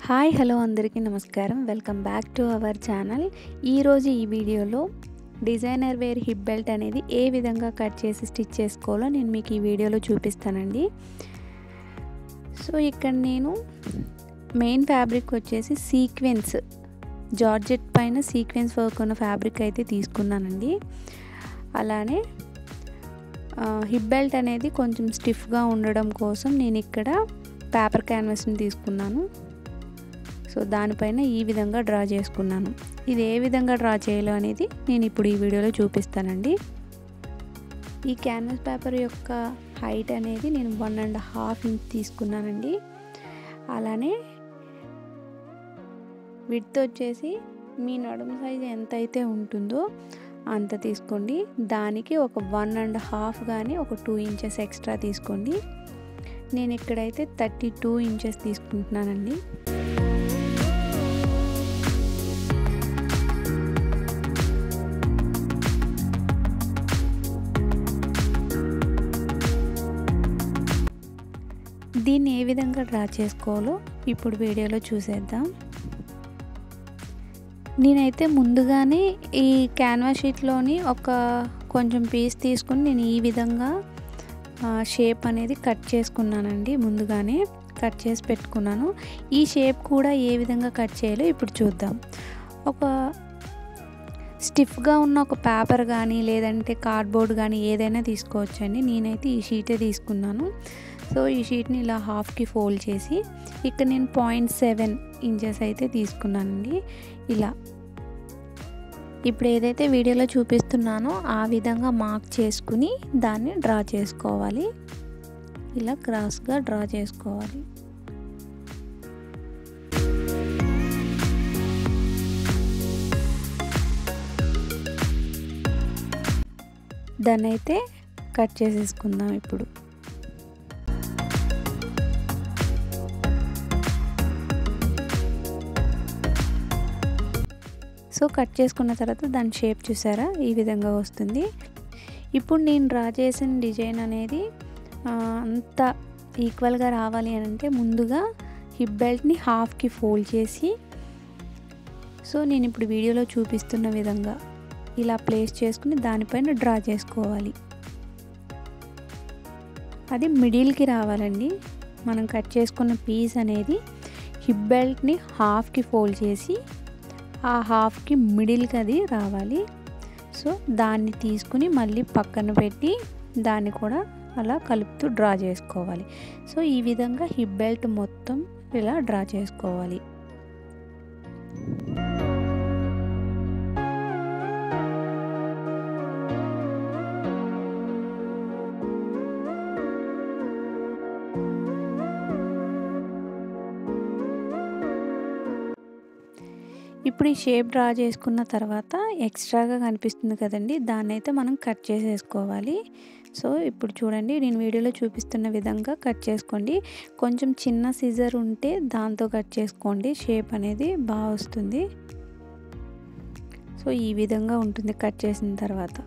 hi hello అందరికీ నమస్కారం welcome back to our channel ఈరోజు ఈ వీడియోలో డిజైనర్ వేర్ హిప్ బెల్ట్ అనేది ఏ విధంగా కట్ చేసి స్టిచ్ చేసుకోవాలో నేను మీకు ఈ వీడియోలో చూపిస్తానండి సో ఇక్కడ నేను మెయిన్ ఫ్యాబ్రిక్ వచ్చేసి సీక్వెన్స్ జార్జెట్ పైన సీక్వెన్స్ వర్క్ ఉన్న ఫ్యాబ్రిక్ అయితే తీసుకున్నానండి అలానే హిప్ బెల్ట్ అనేది కొంచెం స్టిఫ్గా ఉండడం కోసం నేను ఇక్కడ పేపర్ క్యాన్వాస్ని తీసుకున్నాను సో దానిపైన ఈ విధంగా డ్రా చేసుకున్నాను ఇది ఏ విధంగా డ్రా చేయాలో అనేది నేను ఇప్పుడు ఈ వీడియోలో చూపిస్తానండి ఈ క్యాన్వాస్ పేపర్ యొక్క హైట్ అనేది నేను వన్ అండ్ హాఫ్ ఇంచ్ తీసుకున్నానండి అలానే విడ్త్ వచ్చేసి మీ నడుము సైజ్ ఎంత అయితే ఉంటుందో అంత తీసుకోండి దానికి ఒక వన్ అండ్ హాఫ్ కానీ ఒక టూ ఇంచెస్ ఎక్స్ట్రా తీసుకోండి నేను ఇక్కడైతే థర్టీ టూ ఇంచెస్ తీసుకుంటున్నానండి దీన్ని ఏ విధంగా డ్రా చేసుకోవాలో ఇప్పుడు వీడియోలో చూసేద్దాం నేనైతే ముందుగానే ఈ క్యాన్వా షీట్లోని ఒక కొంచెం పీస్ తీసుకుని నేను ఈ విధంగా షేప్ అనేది కట్ చేసుకున్నానండి ముందుగానే కట్ చేసి పెట్టుకున్నాను ఈ షేప్ కూడా ఏ విధంగా కట్ చేయాలో ఇప్పుడు చూద్దాం ఒక స్టిఫ్గా ఉన్న ఒక పేపర్ కానీ లేదంటే కార్డ్బోర్డ్ కానీ ఏదైనా తీసుకోవచ్చండి నేనైతే ఈ షీటే తీసుకున్నాను సో ఈ షీట్ని ఇలా హాఫ్కి ఫోల్డ్ చేసి ఇక్కడ నేను పాయింట్ సెవెన్ ఇంచెస్ అయితే తీసుకున్నానండి ఇలా ఇప్పుడు ఏదైతే వీడియోలో చూపిస్తున్నానో ఆ విధంగా మార్క్ చేసుకుని దాన్ని డ్రా చేసుకోవాలి ఇలా క్రాస్గా డ్రా చేసుకోవాలి దాన్ని అయితే కట్ చేసేసుకుందాం ఇప్పుడు సో కట్ చేసుకున్న తర్వాత దాని షేప్ చూసారా ఈ విధంగా వస్తుంది ఇప్పుడు నేను డ్రా చేసిన డిజైన్ అనేది అంత ఈక్వల్గా రావాలి అని అంటే ముందుగా హిప్ బెల్ట్ని హాఫ్కి ఫోల్డ్ చేసి సో నేను ఇప్పుడు వీడియోలో చూపిస్తున్న విధంగా ఇలా ప్లేస్ చేసుకుని దానిపైన డ్రా చేసుకోవాలి అది మిడిల్కి రావాలండి మనం కట్ చేసుకున్న పీస్ అనేది హిప్ బెల్ట్ని హాఫ్కి ఫోల్డ్ చేసి ఆ హాఫ్కి మిడిల్కి అది రావాలి సో దాన్ని తీసుకుని మళ్ళీ పక్కన పెట్టి దాన్ని కూడా అలా కలుపుతూ డ్రా చేసుకోవాలి సో ఈ విధంగా హిప్ బెల్ట్ మొత్తం ఇలా డ్రా చేసుకోవాలి ఇప్పుడు ఈ షేప్ డ్రా చేసుకున్న తర్వాత ఎక్స్ట్రాగా కనిపిస్తుంది కదండి దాన్ని అయితే మనం కట్ చేసేసుకోవాలి సో ఇప్పుడు చూడండి నేను వీడియోలో చూపిస్తున్న విధంగా కట్ చేసుకోండి కొంచెం చిన్న సిజర్ ఉంటే దాంతో కట్ చేసుకోండి షేప్ అనేది బాగా వస్తుంది సో ఈ విధంగా ఉంటుంది కట్ చేసిన తర్వాత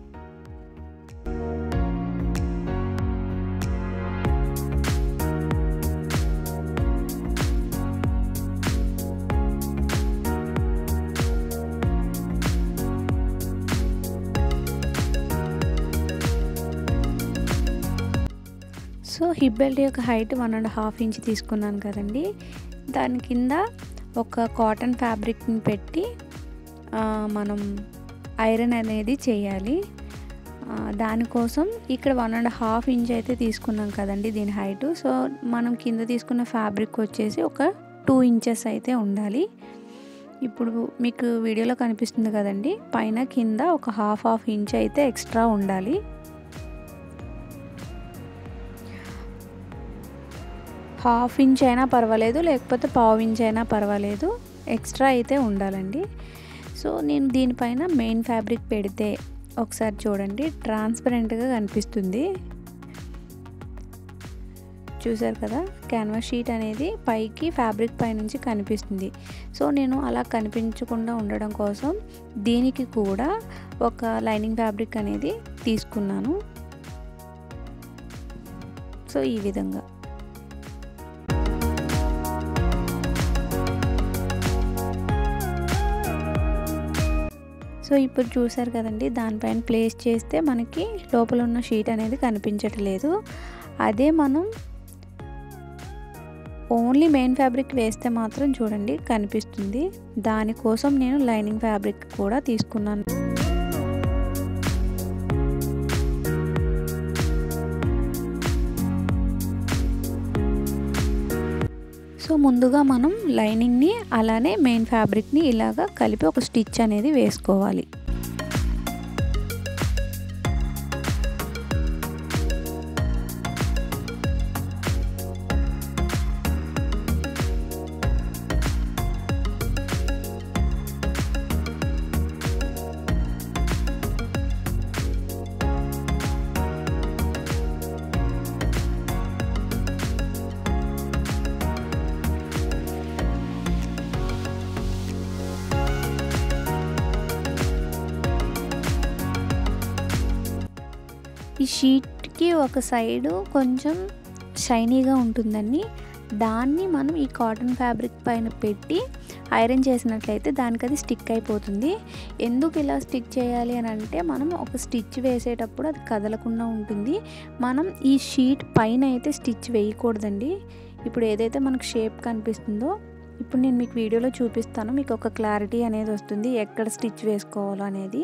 సో హిప్ బెల్ట్ యొక్క height one and half inch తీసుకున్నాను కదండి దాని కింద ఒక కాటన్ ఫ్యాబ్రిక్ని పెట్టి మనం ఐరన్ అనేది చేయాలి దానికోసం ఇక్కడ వన్ అండ్ హాఫ్ ఇంచ్ అయితే తీసుకున్నాం కదండి దీని హైట్ సో మనం కింద తీసుకున్న ఫ్యాబ్రిక్ వచ్చేసి ఒక టూ ఇంచెస్ అయితే ఉండాలి ఇప్పుడు మీకు వీడియోలో కనిపిస్తుంది కదండి పైన కింద ఒక హాఫ్ హాఫ్ ఇంచ్ అయితే ఎక్స్ట్రా ఉండాలి హాఫ్ ఇంచ్ అయినా పర్వాలేదు లేకపోతే పావు ఇంచ్ అయినా పర్వాలేదు ఎక్స్ట్రా అయితే ఉండాలండి సో నేను దీనిపైన మెయిన్ ఫ్యాబ్రిక్ పెడితే ఒకసారి చూడండి ట్రాన్స్పరెంట్గా కనిపిస్తుంది చూసారు కదా క్యాన్వాస్ షీట్ అనేది పైకి ఫ్యాబ్రిక్ పైనుంచి కనిపిస్తుంది సో నేను అలా కనిపించకుండా ఉండడం కోసం దీనికి కూడా ఒక లైనింగ్ ఫ్యాబ్రిక్ అనేది తీసుకున్నాను సో ఈ విధంగా సో ఇప్పుడు చూసారు కదండి దానిపైన ప్లేస్ చేస్తే మనకి లోపల ఉన్న షీట్ అనేది కనిపించట్లేదు అదే మనం ఓన్లీ మెయిన్ ఫ్యాబ్రిక్ వేస్తే మాత్రం చూడండి కనిపిస్తుంది దానికోసం నేను లైనింగ్ ఫ్యాబ్రిక్ కూడా తీసుకున్నాను సో ముందుగా మనం లైనింగ్ని అలానే మెయిన్ ఫ్యాబ్రిక్ని ఇలాగా కలిపి ఒక స్టిచ్ అనేది వేసుకోవాలి ఈ షీట్కి ఒక సైడు కొంచెం షైనీగా ఉంటుందండి దాన్ని మనం ఈ కాటన్ ఫ్యాబ్రిక్ పైన పెట్టి ఐరన్ చేసినట్లయితే దానికి అది స్టిక్ అయిపోతుంది ఎందుకు ఇలా స్టిక్ చేయాలి అని అంటే మనం ఒక స్టిచ్ వేసేటప్పుడు అది కదలకుండా ఉంటుంది మనం ఈ షీట్ పైన అయితే స్టిచ్ వేయకూడదండి ఇప్పుడు ఏదైతే మనకు షేప్ కనిపిస్తుందో ఇప్పుడు నేను మీకు వీడియోలో చూపిస్తాను మీకు ఒక క్లారిటీ అనేది వస్తుంది ఎక్కడ స్టిచ్ వేసుకోవాలో అనేది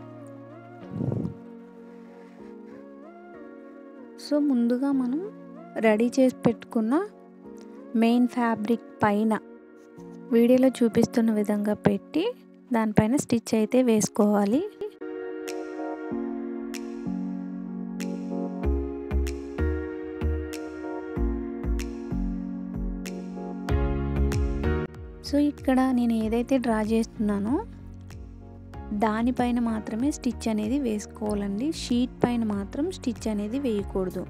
సో ముందుగా మనం రెడీ చేసి పెట్టుకున్న మెయిన్ ఫ్యాబ్రిక్ పైన వీడియోలో చూపిస్తున్న విధంగా పెట్టి దానిపైన స్టిచ్ అయితే వేసుకోవాలి సో ఇక్కడ నేను ఏదైతే డ్రా చేస్తున్నానో దానిపైన మాత్రమే స్టిచ్ అనేది వేసుకోవాలండి షీట్ పైన మాత్రం స్టిచ్ అనేది వేయకూడదు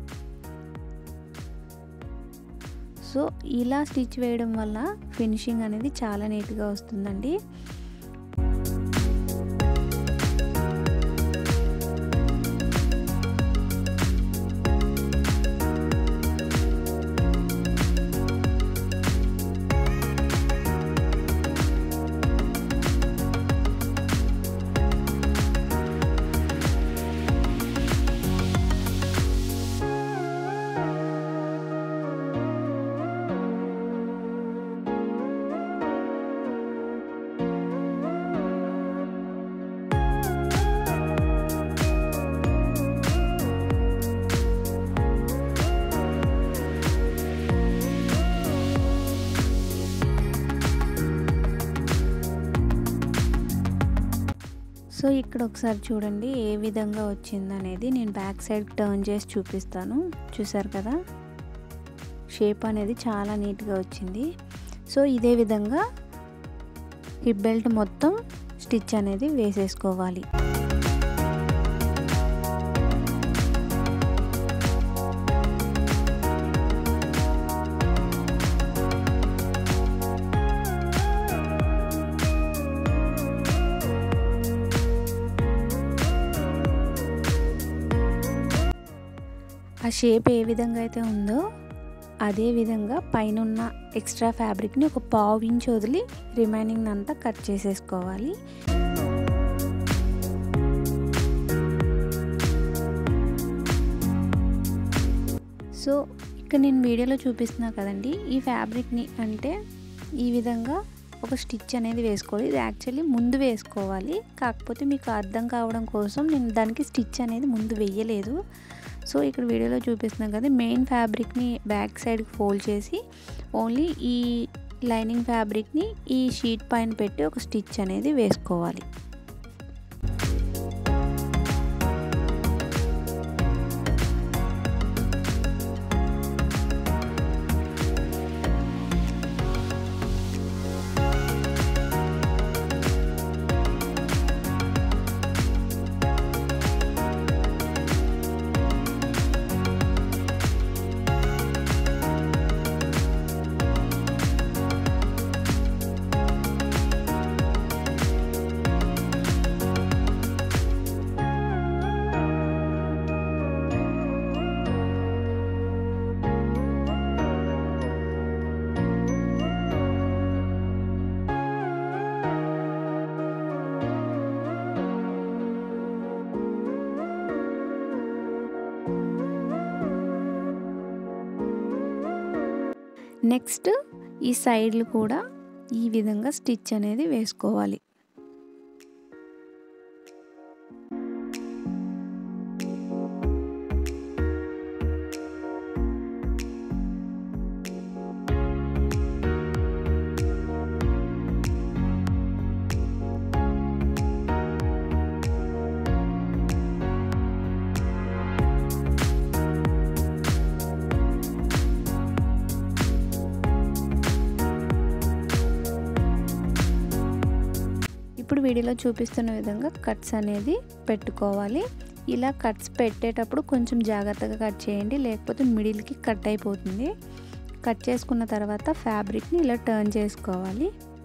సో ఇలా స్టిచ్ వేయడం వల్ల ఫినిషింగ్ అనేది చాలా నీట్గా వస్తుందండి సో ఇక్కడ ఒకసారి చూడండి ఏ విధంగా వచ్చింది అనేది నేను బ్యాక్ సైడ్ టర్న్ చేసి చూపిస్తాను చూసారు కదా షేప్ అనేది చాలా నీట్గా వచ్చింది సో ఇదే విధంగా హిప్ బెల్ట్ మొత్తం స్టిచ్ అనేది వేసేసుకోవాలి ఆ షేప్ ఏ విధంగా అయితే ఉందో అదే విధంగా పైన ఎక్స్ట్రా ఫ్యాబ్రిక్ని ఒక పావు ఇంచ్ వదిలి రిమైనింగ్ అంతా కట్ చేసేసుకోవాలి సో ఇక్కడ నేను వీడియోలో చూపిస్తున్నా కదండి ఈ ఫ్యాబ్రిక్ని అంటే ఈ విధంగా ఒక స్టిచ్ అనేది వేసుకోవాలి ఇది యాక్చువల్లీ ముందు వేసుకోవాలి కాకపోతే మీకు అర్థం కావడం కోసం నేను దానికి స్టిచ్ అనేది ముందు వెయ్యలేదు సో ఇక్కడ వీడియోలో చూపిస్తున్నాం కదా మెయిన్ ఫ్యాబ్రిక్ని బ్యాక్ సైడ్కి ఫోల్డ్ చేసి ఓన్లీ ఈ లైనింగ్ ఫ్యాబ్రిక్ని ఈ షీట్ పైన పెట్టి ఒక స్టిచ్ అనేది వేసుకోవాలి నెక్స్ట్ ఈ సైడ్లు కూడా ఈ విధంగా స్టిచ్ అనేది వేసుకోవాలి ఇప్పుడు వీడియోలో చూపిస్తున్న విధంగా కట్స్ అనేది పెట్టుకోవాలి ఇలా కట్స్ పెట్టేటప్పుడు కొంచెం జాగ్రత్తగా కట్ చేయండి లేకపోతే మిడిల్కి కట్ అయిపోతుంది కట్ చేసుకున్న తర్వాత ఫ్యాబ్రిక్ని ఇలా టర్న్ చేసుకోవాలి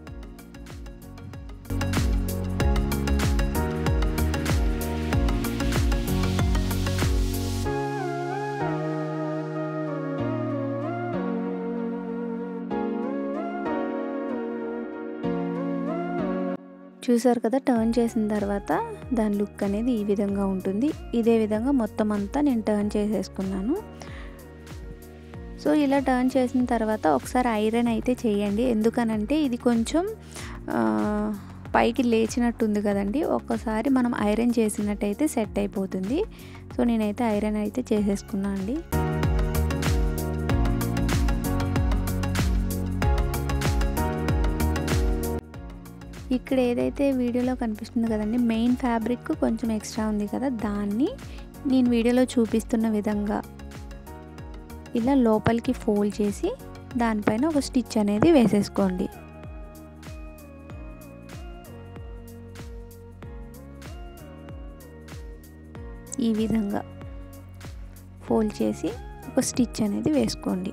చూసారు కదా టర్న్ చేసిన తర్వాత దాని లుక్ అనేది ఈ విధంగా ఉంటుంది ఇదే విధంగా మొత్తం అంతా నేను టర్న్ చేసేసుకున్నాను సో ఇలా టర్న్ చేసిన తర్వాత ఒకసారి ఐరన్ అయితే చేయండి ఎందుకనంటే ఇది కొంచెం పైకి లేచినట్టుంది కదండి ఒక్కసారి మనం ఐరన్ చేసినట్టయితే సెట్ అయిపోతుంది సో నేనైతే ఐరన్ అయితే చేసేసుకున్నా అండి ఇక్కడ ఏదైతే వీడియోలో కనిపిస్తుంది కదండి మెయిన్ ఫ్యాబ్రిక్ కొంచెం ఎక్స్ట్రా ఉంది కదా దాన్ని నేను వీడియోలో చూపిస్తున్న విధంగా ఇలా లోపలికి ఫోల్డ్ చేసి దానిపైన ఒక స్టిచ్ అనేది వేసేసుకోండి ఈ విధంగా ఫోల్డ్ చేసి ఒక స్టిచ్ అనేది వేసుకోండి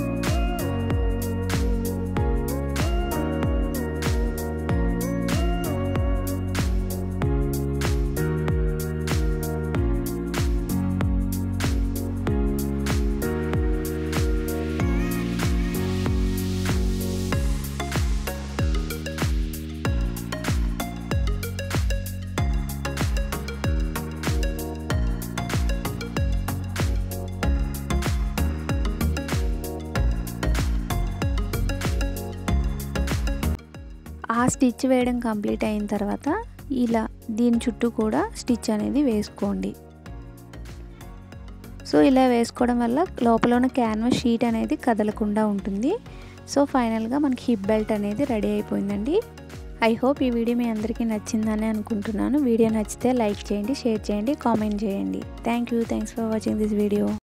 ఆ స్టిచ్ వేయడం కంప్లీట్ అయిన తర్వాత ఇలా దీని చుట్టూ కూడా స్టిచ్ అనేది వేసుకోండి సో ఇలా వేసుకోవడం వల్ల లోపల ఉన్న క్యాన్వాస్ షీట్ అనేది కదలకుండా ఉంటుంది సో ఫైనల్గా మనకి హిప్ బెల్ట్ అనేది రెడీ అయిపోయిందండి ఐ హోప్ ఈ వీడియో మీ అందరికీ నచ్చిందని అనుకుంటున్నాను వీడియో నచ్చితే లైక్ చేయండి షేర్ చేయండి కామెంట్ చేయండి thank you thanks for watching this video